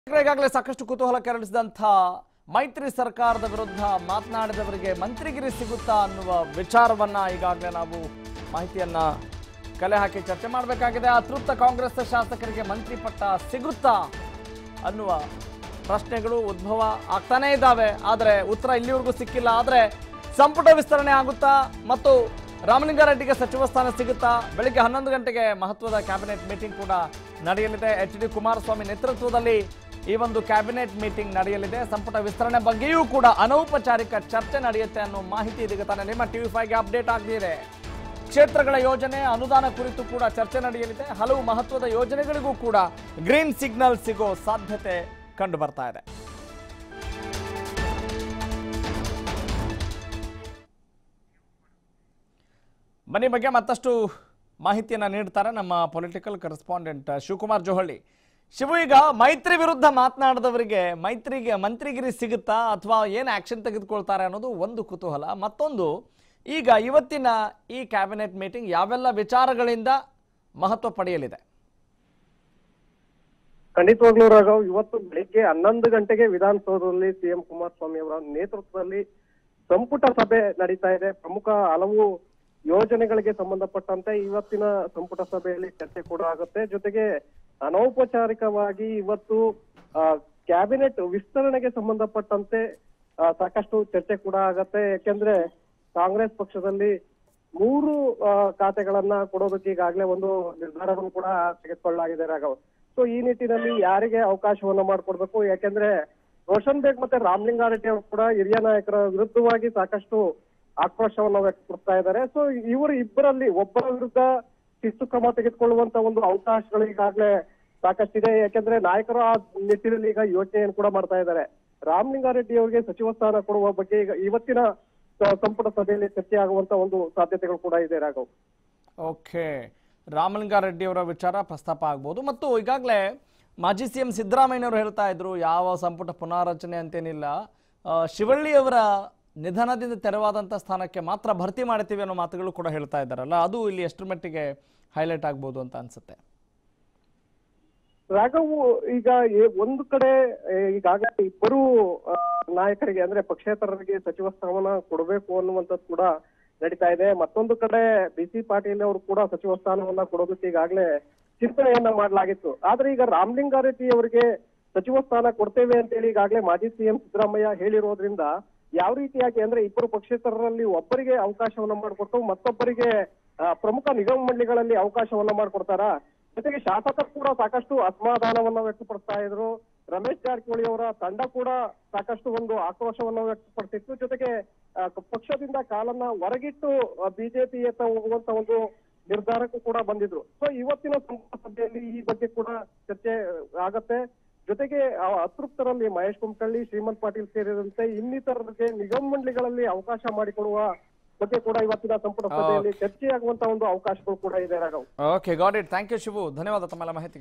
ಈಗಾಗಲೇ ಸಾಕಷ್ಟು ಕುತೂಹಲ ಕೆರಳಿಸಿದಂಥ ಮೈತ್ರಿ ಸರ್ಕಾರದ ವಿರುದ್ಧ ಮಾತನಾಡಿದವರಿಗೆ ಮಂತ್ರಿಗಿರಿ ಸಿಗುತ್ತಾ ಅನ್ನುವ ವಿಚಾರವನ್ನ ಈಗಾಗಲೇ ನಾವು ಮಾಹಿತಿಯನ್ನ ಕಲೆ ಹಾಕಿ ಚರ್ಚೆ ಮಾಡಬೇಕಾಗಿದೆ ಅತೃಪ್ತ ಕಾಂಗ್ರೆಸ್ ಶಾಸಕರಿಗೆ ಮಂತ್ರಿ ಪಟ್ಟ ಸಿಗುತ್ತಾ ಅನ್ನುವ ಪ್ರಶ್ನೆಗಳು ಉದ್ಭವ ಆಗ್ತಾನೇ ಇದ್ದಾವೆ ಆದರೆ ಉತ್ತರ ಇಲ್ಲಿವರೆಗೂ ಸಿಕ್ಕಿಲ್ಲ ಆದರೆ ಸಂಪುಟ ವಿಸ್ತರಣೆ ಆಗುತ್ತಾ ಮತ್ತು ರಾಮಲಿಂಗಾರೆಡ್ಡಿಗೆ ಸಚಿವ ಸ್ಥಾನ ಸಿಗುತ್ತಾ ಬೆಳಿಗ್ಗೆ ಹನ್ನೊಂದು ಗಂಟೆಗೆ ಮಹತ್ವದ ಕ್ಯಾಬಿನೆಟ್ ಮೀಟಿಂಗ್ ಕೂಡ ನಡೆಯಲಿದೆ ಎಚ್ ಡಿ ಕುಮಾರಸ್ವಾಮಿ ನೇತೃತ್ವದಲ್ಲಿ ಈ ಒಂದು ಕ್ಯಾಬಿನೆಟ್ ಮೀಟಿಂಗ್ ನಡೆಯಲಿದೆ ಸಂಪುಟ ವಿಸ್ತರಣೆ ಬಗ್ಗೆಯೂ ಕೂಡ ಅನೌಪಚಾರಿಕ ಚರ್ಚೆ ನಡೆಯುತ್ತೆ ಅನ್ನೋ ಮಾಹಿತಿ ಇದೀಗ ತಾನೇ ನಿಮ್ಮ ಟಿವಿ ಫೈವ್ಗೆ ಅಪ್ಡೇಟ್ ಆಗಲಿದೆ ಕ್ಷೇತ್ರಗಳ ಯೋಜನೆ ಅನುದಾನ ಕುರಿತು ಕೂಡ ಚರ್ಚೆ ನಡೆಯಲಿದೆ ಹಲವು ಮಹತ್ವದ ಯೋಜನೆಗಳಿಗೂ ಕೂಡ ಗ್ರೀನ್ ಸಿಗ್ನಲ್ ಸಿಗೋ ಸಾಧ್ಯತೆ ಕಂಡು ಬರ್ತಾ ಇದೆ ಬನ್ನಿ ಬಗ್ಗೆ ಮತ್ತಷ್ಟು ಮಾಹಿತಿಯನ್ನ ನೀಡ್ತಾರೆ ನಮ್ಮ ಪೊಲಿಟಿಕಲ್ ಕರೆಸ್ಪಾಂಡೆಂಟ್ ಶಿವಕುಮಾರ್ ಜೋಹಳ್ಳಿ ಶಿವು ಈಗ ಮೈತ್ರಿ ವಿರುದ್ಧ ಮಾತನಾಡಿದವರಿಗೆ ಮೈತ್ರಿಗೆ ಮಂತ್ರಿಗಿರಿ ಸಿಗುತ್ತಾ ಅಥವಾ ಏನು ಆಕ್ಷನ್ ತೆಗೆದುಕೊಳ್ತಾರೆ ಅನ್ನೋದು ಒಂದು ಕುತೂಹಲ ಮತ್ತೊಂದು ಈಗ ಇವತ್ತಿನ ಈ ಕ್ಯಾಬಿನೆಟ್ ಮೀಟಿಂಗ್ ಯಾವೆಲ್ಲ ವಿಚಾರಗಳಿಂದ ಮಹತ್ವ ಪಡೆಯಲಿದೆ ಖಂಡಿತವಾಗ್ಲೂ ರಾಘವ್ ಇವತ್ತು ಬೆಳಿಗ್ಗೆ ಹನ್ನೊಂದು ಗಂಟೆಗೆ ವಿಧಾನಸೌಧದಲ್ಲಿ ಸಿಎಂ ಕುಮಾರಸ್ವಾಮಿ ಅವರ ನೇತೃತ್ವದಲ್ಲಿ ಸಂಪುಟ ಸಭೆ ನಡೀತಾ ಇದೆ ಪ್ರಮುಖ ಹಲವು ಯೋಜನೆಗಳಿಗೆ ಸಂಬಂಧಪಟ್ಟಂತೆ ಇವತ್ತಿನ ಸಂಪುಟ ಸಭೆಯಲ್ಲಿ ಚರ್ಚೆ ಕೂಡ ಆಗುತ್ತೆ ಜೊತೆಗೆ ಅನೌಪಚಾರಿಕವಾಗಿ ಇವತ್ತು ಆ, ಕ್ಯಾಬಿನೆಟ್ ವಿಸ್ತರಣೆಗೆ ಸಂಬಂಧಪಟ್ಟಂತೆ ಆ, ಸಾಕಷ್ಟು ಚರ್ಚೆ ಕೂಡ ಆಗತ್ತೆ ಯಾಕೆಂದ್ರೆ ಕಾಂಗ್ರೆಸ್ ಪಕ್ಷದಲ್ಲಿ ಮೂರು ಆ, ಖಾತೆಗಳನ್ನ ಕೊಡೋದಕ್ಕೆ ಈಗಾಗಲೇ ಒಂದು ನಿರ್ಧಾರವನ್ನು ಕೂಡ ತೆಗೆದುಕೊಳ್ಳಲಾಗಿದೆ ರಾಘವ್ ಸೊ ಈ ನಿಟ್ಟಿನಲ್ಲಿ ಯಾರಿಗೆ ಅವಕಾಶವನ್ನ ಮಾಡ್ಕೊಡ್ಬೇಕು ಯಾಕೆಂದ್ರೆ ರೋಷನ್ ಬೇಗ್ ಮತ್ತೆ ರಾಮಲಿಂಗಾರೆಡ್ಡಿ ಅವರು ಕೂಡ ಹಿರಿಯ ನಾಯಕರ ವಿರುದ್ಧವಾಗಿ ಸಾಕಷ್ಟು ಆಕ್ರೋಶವನ್ನ ವ್ಯಕ್ತಪಡಿಸ್ತಾ ಇದ್ದಾರೆ ಸೊ ಇವರು ಇಬ್ಬರಲ್ಲಿ ಒಬ್ಬರ ವಿರುದ್ಧ ಶಿಸ್ತು ಕ್ರಮ ತೆಗೆದುಕೊಳ್ಳುವಂತ ಒಂದು ಅವಕಾಶಗಳು ಈಗಾಗಲೇ ಸಾಕಷ್ಟಿದೆ ಯಾಕೆಂದ್ರೆ ನಾಯಕರು ಆ ನಿಟ್ಟಿನಲ್ಲಿ ಈಗ ಯೋಚನೆಯನ್ನು ಕೂಡ ಮಾಡ್ತಾ ಇದ್ದಾರೆ ರಾಮಲಿಂಗಾರೆಡ್ಡಿ ಅವರಿಗೆ ಸಚಿವ ಸ್ಥಾನ ಕೊಡುವ ಬಗ್ಗೆ ಈಗ ಇವತ್ತಿನ ಸ- ಸಂಪುಟ ಸಭೆಯಲ್ಲಿ ಚರ್ಚೆ ಆಗುವಂತ ಒಂದು ಸಾಧ್ಯತೆಗಳು ಕೂಡ ಇದೆ ರಾಘವ್ ಓಕೆ ರಾಮಲಿಂಗಾರೆಡ್ಡಿ ಅವರ ವಿಚಾರ ಪ್ರಸ್ತಾಪ ಆಗ್ಬೋದು ಮತ್ತು ಈಗಾಗಲೇ ಮಾಜಿ ಸಿ ಎಂ ಸಿದ್ದರಾಮಯ್ಯನವರು ಹೇಳ್ತಾ ಇದ್ರು ಯಾವ ಸಂಪುಟ ಪುನಾರಚನೆ ಅಂತೇನಿಲ್ಲ ಆ, ಶಿವಳ್ಳಿ ಅವರ ನಿಧನದಿಂದ ತೆರವಾದಂಥ ಸ್ಥಾನಕ್ಕೆ ಮಾತ್ರ ಭರ್ತಿ ಮಾಡ್ತೀವಿ ಅನ್ನೋ ಮಾತುಗಳು ಕೂಡ ಹೇಳ್ತಾ ಇದ್ದಾರಲ್ಲ ಅದು ಇಲ್ಲಿ ಎಷ್ಟರ ಮಟ್ಟಿಗೆ ಹೈಲೈಟ್ ಆಗ್ಬೋದು ಅಂತ ಅನ್ಸುತ್ತೆ ರಾಘವ್ ಈಗ ಏ- ಒಂದು ಕಡೆ ಏ, ಈಗಾಗಲೇ ಇಬ್ಬರು ಆ, ನಾಯಕರಿಗೆ ಅಂದ್ರೆ ಪಕ್ಷೇತರರಿಗೆ ಸಚಿವ ಸ್ಥಾನ ಕೊಡಬೇಕು ಅನ್ನುವಂಥದ್ದು ಕೂಡ ನಡೀತಾ ಇದೆ ಮತ್ತೊಂದು ಕಡೆ ಬಿ ಸಿ ಪಾಟೀಲ್ ಅವರು ಕೂಡ ಸಚಿವ ಸ್ಥಾನವನ್ನ ಕೊಡೋದಕ್ಕೆ ಈಗಾಗಲೇ ಚಿಂತನೆಯನ್ನ ಮಾಡಲಾಗಿತ್ತು ಆದ್ರೆ ಈಗ ರಾಮಲಿಂಗಾರೆಡ್ಡಿ ಅವರಿಗೆ ಸಚಿವ ಸ್ಥಾನ ಕೊಡ್ತೇವೆ ಅಂತೇಳಿ ಈಗಾಗಲೇ ಮಾಜಿ ಸಿಎಂ ಸಿದ್ದರಾಮಯ್ಯ ಹೇಳಿರೋದ್ರಿಂದ ಯಾವ ರೀತಿಯಾಗಿ ಅಂದ್ರೆ ಇಬ್ಬರು ಪಕ್ಷೇತರರಲ್ಲಿ ಒಬ್ಬರಿಗೆ ಅವಕಾಶವನ್ನ ಮಾಡಿಕೊಟ್ಟು ಮತ್ತೊಬ್ಬರಿಗೆ ಆ, ಪ್ರಮುಖ ನಿಗಮ ಮಂಡಳಿಗಳಲ್ಲಿ ಅವಕಾಶವನ್ನ ಮಾಡಿಕೊಡ್ತಾರಾ ಜೊತೆಗೆ ಶಾಸಕರು ಕೂಡ ಸಾಕಷ್ಟು ಅಸಮಾಧಾನವನ್ನ ವ್ಯಕ್ತಪಡಿಸ್ತಾ ಇದ್ರು ರಮೇಶ್ ಜಾರಕಿಹೊಳಿ ಅವರ ತಂಡ ಕೂಡ ಸಾಕಷ್ಟು ಒಂದು ಆಕ್ರೋಶವನ್ನ ವ್ಯಕ್ತಪಡಿಸಿತ್ತು ಜೊತೆಗೆ ಆ, ಕ- ಪಕ್ಷದಿಂದ ಕಾಲನ್ನ ಹೊರಗಿಟ್ಟು ಬಿಜೆಪಿಯತ್ತ ಹೋಗುವಂತ ಒಂದು ನಿರ್ಧಾರಕ್ಕೂ ಕೂಡ ಬಂದಿದ್ರು ಸೊ ಇವತ್ತಿನ ಸಂಪುಟ ಸಭೆಯಲ್ಲಿ ಈ ಬಗ್ಗೆ ಕೂಡ ಚರ್ಚೆ ಆಗತ್ತೆ ಜೊತೆಗೆ ಆ ಅತೃಪ್ತರಲ್ಲಿ ಮಹೇಶ್ ಕುಮಟಳ್ಳಿ ಶ್ರೀಮಂತ್ ಪಾಟೀಲ್ ಸೇರಿದಂತೆ ಇನ್ನಿತರರಿಗೆ ನಿಗಮ ಮಂಡಳಿಗಳಲ್ಲಿ ಅವಕಾಶ ಮಾಡಿಕೊಡುವ ಬಗ್ಗೆ ಕೂಡ ಇವತ್ತಿನ ಸಂಪುಟ ಸಭೆಯಲ್ಲಿ ಚರ್ಚೆಯಾಗುವಂತ ಒಂದು ಅವಕಾಶಗಳು ಕೂಡ ಇದೆ Raghav okay got it thank you Shivu ಧನ್ಯವಾದ ತಮ್ಮೆಲ್ಲ ಮಾಹಿತಿ